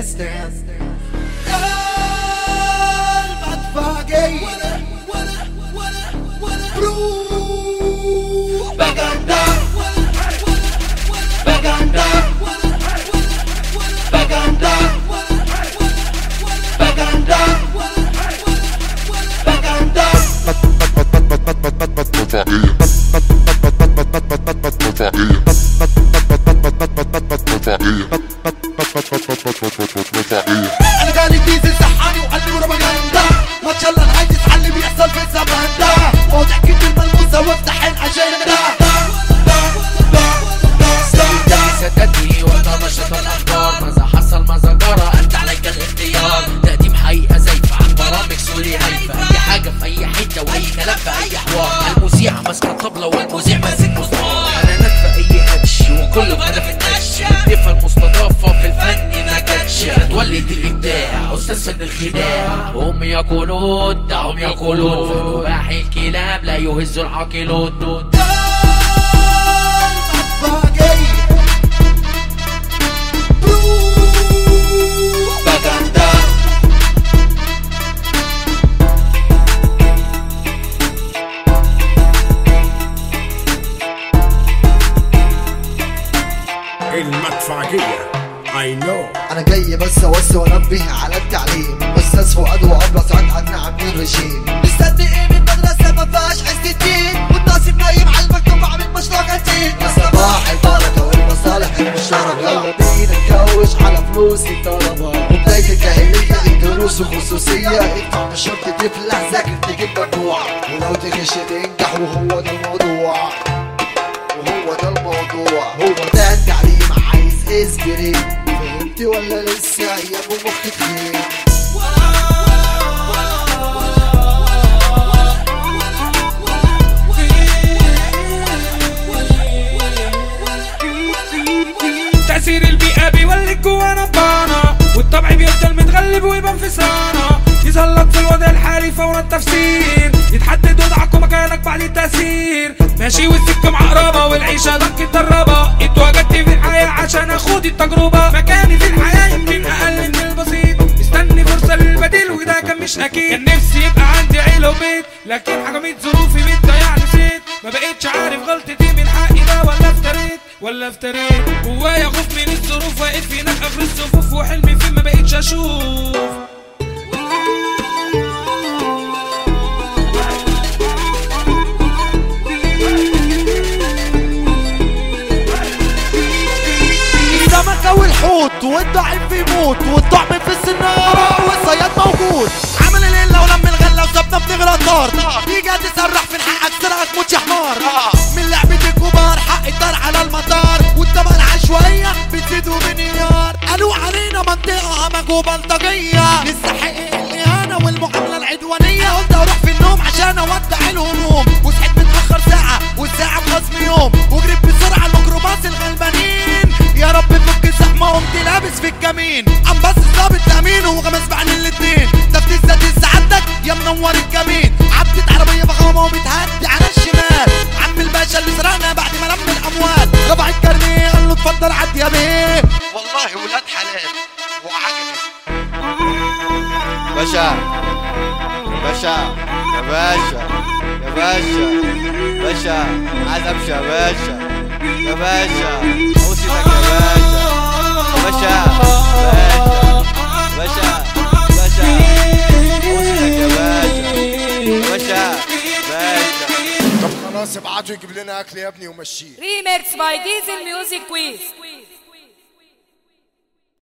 ستاند المدفع جاي بجندا بجندا بجندا بجندا بجندا انا جالي ديزل صحاني وقلبي بروباجندا ما شاء الله انا عايز اتعلم يحصل في الزمن ده واضح كده الملموسه وافتح الاجنده ستدري وانت نشط الاخبار ماذا حصل ماذا جرى انت عليك الاختيار تقديم حقيقه زيفه عن برامج سوري هايفه اي حاجه في اي حته واي كلام في اي حوار المذيع ماسك الطبله والمذيع ماسك مسمار اعلانات في اي هاتش وكل غدا في النش الضيفه المستضافه في الفن ما كانتش هتولد الابداع استاذ فن الخداع هم يقولون دعهم يقولون فنباح الكلاب لا يهز العاقلون المدفع جاي بجندا المدفعية I know انا جاي بس اوسع وانبه على التعليم استاذ فؤاد وابله سعاد عنا عاملين رجيم مستني ايه من مدرسه ما فيهاش حس الدين والناصب نايم على المكتب عامل مشروع كتير صباح البركه والمصالح المشتركه يلا بينا نكوش على فلوس الطلبه وبدايه الجاهليه الدروس وخصوصيه ادفع مش شرط تفلح ذاكر تجيب مجموع ولو تغش تنجح وهو ده الموضوع وهو ده الموضوع هو ده التعليم عايز اسبري فهمتي ولا لسه يا ابو مخك فين تأثير البيئة بيولد جوا ربانا والطبع بيفضل متغلب ويبان في سنة يظهر لك في الوضع الحالي فورا التفسير يتحدد وضعك ومكانك بعد التأثير ماشي والسكة معقربة والعيشة ضنك الدربة اتواجدت في الحياة عشان اخوض التجربة مكاني في الحياة يمكن اقل من البسيط مستني فرصة للبديل وده كان مش اكيد كان نفسي يبقى عندي عيلة وبيت لكن حكمت ظروفي متضيع نسيت ما بقتش عارف غلطتي من حقي ده ولا افتريت ولا افتريت جوايا خوف من الظروف واقف هناك اخر الصفوف وحلمي فين ما بقتش اشوف السمكة والحوت والضعيف يموت والطعم في السنارة والصياد موجود عمل الليلة ولم الغلة وسابنا بنغرق نار تيجي تسرح في حقك سرقك موت يا حمار من لعبة الكبار حق الدار على المطار والطبقة العشوائية بتزيدوا بنيار قالوا علينا منطقة همج وبلطجية نستحق الإهانة والمعاملة العدوانية قلت أروح في النوم عشان أودع الهموم وصحيت متأخر ساعة والساعة بخصم يوم وجريت بسرعة الميكروباص الغلبانين يا رب فك الزحمة قمت لابس في الكمين عم بس الظابط تأمين وغمس بعن الاتنين تفتيش ذاتي سعادتك يا منور الكمين عبدت عربية فخامة وبتهدي على الشمال عم الباشا اللي سرقنا بعد ما لم الأموال رفع الكارنيه قال له اتفضل عدي يا بيه والله ولاد حلال وعجبي باشا باشا يا باشا يا باشا باشا عايز امشي يا باشا يا باشا اوصلك يا باشا باشا باشا باشا باشا اوصلك يا باشا يا باشا باشا طب خلاص ابعتوا يجيب لنا اكل يا ابني ومشيه Remix by Diesel Music Quiz